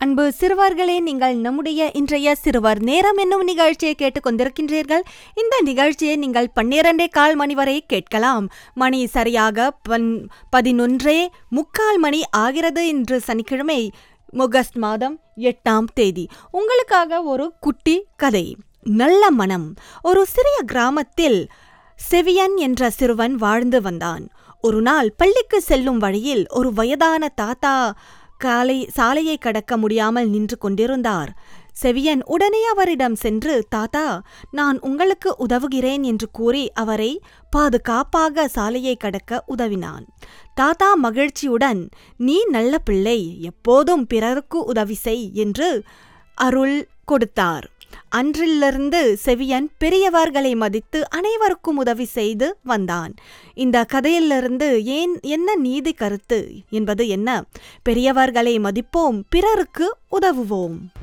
அன்பு சிறுவர்களே நீங்கள் நம்முடைய இன்றைய சிறுவர் நேரம் என்னும் நிகழ்ச்சியை கேட்டுக்கொண்டிருக்கின்றீர்கள் இந்த நிகழ்ச்சியை நீங்கள் பன்னிரண்டே கால் மணி வரை கேட்கலாம் மணி சரியாக பன் பதினொன்றே முக்கால் மணி ஆகிறது இன்று சனிக்கிழமை முகஸ்ட் மாதம் எட்டாம் தேதி உங்களுக்காக ஒரு குட்டி கதை நல்ல மனம் ஒரு சிறிய கிராமத்தில் செவியன் என்ற சிறுவன் வாழ்ந்து வந்தான் ஒரு நாள் பள்ளிக்கு செல்லும் வழியில் ஒரு வயதான தாத்தா காலை சாலையை கடக்க முடியாமல் நின்று கொண்டிருந்தார் செவியன் உடனே அவரிடம் சென்று தாத்தா நான் உங்களுக்கு உதவுகிறேன் என்று கூறி அவரை பாதுகாப்பாக சாலையை கடக்க உதவினான் தாத்தா மகிழ்ச்சியுடன் நீ நல்ல பிள்ளை எப்போதும் பிறருக்கு உதவி செய் என்று அருள் கொடுத்தார் அன்றிலிருந்து செவியன் பெரியவர்களை மதித்து அனைவருக்கும் உதவி செய்து வந்தான் இந்த கதையிலிருந்து ஏன் என்ன நீதி கருத்து என்பது என்ன பெரியவர்களை மதிப்போம் பிறருக்கு உதவுவோம்